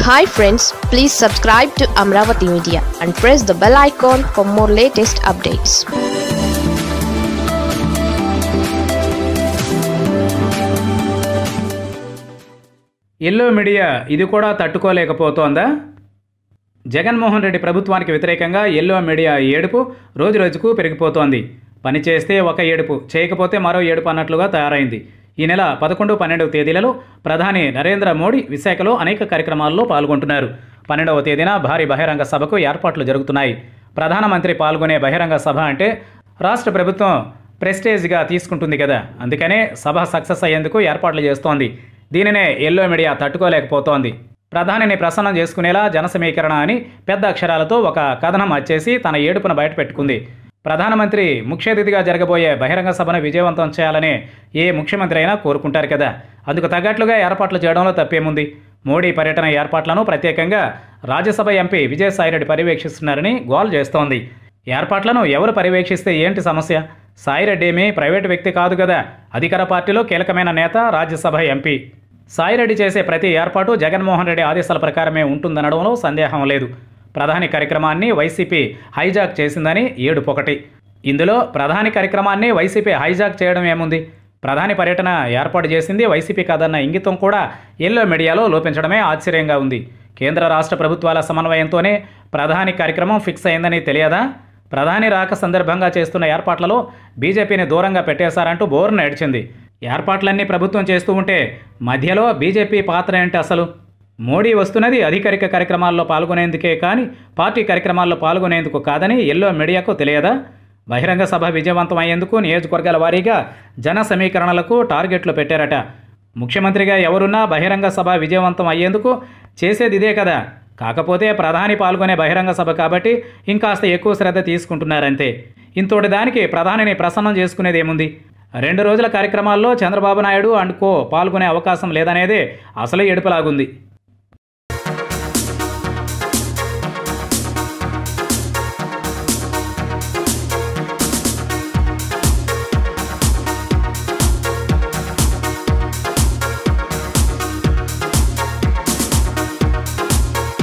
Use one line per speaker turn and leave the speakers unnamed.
hi friends please subscribe to Amaravati media and press the bell icon for more latest updates
yellow media ఇది కూడా తట్టుకోలేకపోతోందా జగన్మోహన్ రెడ్డి ప్రభుత్వానికి వ్యతిరేకంగా yellow media ఏడుపు రోజురోజుకు పెరిగిపోతోంది పని చేస్తే ఒక ఏడుపు చేయకపోతే మరో ఏడుపు అన్నట్లుగా తయారైంది ఈ నెల పదకొండు పన్నెండవ తేదీలలో ప్రధాని నరేంద్ర మోడీ విశాఖలో అనేక కార్యక్రమాల్లో పాల్గొంటున్నారు పన్నెండవ తేదీన భారీ బహిరంగ సభకు ఏర్పాట్లు జరుగుతున్నాయి ప్రధానమంత్రి పాల్గొనే బహిరంగ సభ అంటే రాష్ట్ర ప్రభుత్వం ప్రెస్టేజ్గా తీసుకుంటుంది కదా అందుకనే సభ సక్సెస్ అయ్యేందుకు ఏర్పాట్లు చేస్తోంది దీనినే ఎల్లో మీడియా తట్టుకోలేకపోతోంది ప్రధానిని ప్రసన్నం చేసుకునేలా జనసమీకరణ అని పెద్ద అక్షరాలతో ఒక కథనం వచ్చేసి తన ఏడుపును బయటపెట్టుకుంది ప్రధానమంత్రి ముఖ్య అతిథిగా జరగబోయే బహిరంగ సభను విజయవంతం చేయాలని ఏ ముఖ్యమంత్రి అయినా కోరుకుంటారు కదా అందుకు తగ్గట్లుగా ఏర్పాట్లు చేయడంలో తప్పేముంది మోడీ పర్యటన ఏర్పాట్లను ప్రత్యేకంగా రాజ్యసభ ఎంపీ విజయసాయిరెడ్డి పర్యవేక్షిస్తున్నారని గోల్ చేస్తోంది ఏర్పాట్లను ఎవరు పర్యవేక్షిస్తే ఏంటి సమస్య సాయిరెడ్డి ఏమీ ప్రైవేటు వ్యక్తి కాదు కదా అధికార పార్టీలో కీలకమైన నేత రాజ్యసభ ఎంపీ సాయిరెడ్డి చేసే ప్రతి ఏర్పాటు జగన్మోహన్ రెడ్డి ఆదేశాల ప్రకారమే ఉంటుందనడంలో సందేహం లేదు ప్రధాని కార్యక్రమాన్ని వైసీపీ హైజాక్ చేసిందని ఏడుపొకటి ఇందులో ప్రధాని కార్యక్రమాన్ని వైసీపీ హైజాక్ చేయడం ఏముంది ప్రధాని పర్యటన ఏర్పాటు చేసింది వైసీపీ కాదన్న ఇంగితం కూడా ఎల్లో మీడియాలో లోపించడమే ఆశ్చర్యంగా ఉంది కేంద్ర రాష్ట్ర ప్రభుత్వాల సమన్వయంతోనే ప్రధాని కార్యక్రమం ఫిక్స్ అయిందని తెలియదా ప్రధాని రాక సందర్భంగా చేస్తున్న ఏర్పాట్లలో బీజేపీని దూరంగా పెట్టేశారంటూ బోర్ను ఏడ్చింది ఏర్పాట్లన్నీ ప్రభుత్వం చేస్తూ ఉంటే మధ్యలో బీజేపీ పాత్ర ఏంటి అసలు మోడీ వస్తున్నది అధికారిక కార్యక్రమాల్లో పాల్గొనేందుకే కానీ పార్టీ కార్యక్రమాల్లో పాల్గొనేందుకు కాదని ఎల్లో మీడియాకు తెలియదా బహిరంగ సభ విజయవంతం అయ్యేందుకు నియోజకవర్గాల వారీగా జన సమీకరణలకు టార్గెట్లు పెట్టారట ముఖ్యమంత్రిగా ఎవరున్నా బహిరంగ సభ విజయవంతం అయ్యేందుకు చేసేది ఇదే కదా కాకపోతే ప్రధాని పాల్గొనే బహిరంగ సభ కాబట్టి ఇంకాస్త ఎక్కువ శ్రద్ధ తీసుకుంటున్నారంతే ఇంతోటి దానికి ప్రధానిని ప్రసన్నం చేసుకునేది ఏముంది రెండు రోజుల కార్యక్రమాల్లో చంద్రబాబు నాయుడు అండ్ కో పాల్గొనే అవకాశం లేదనేదే అసలు ఎడుపులాగుంది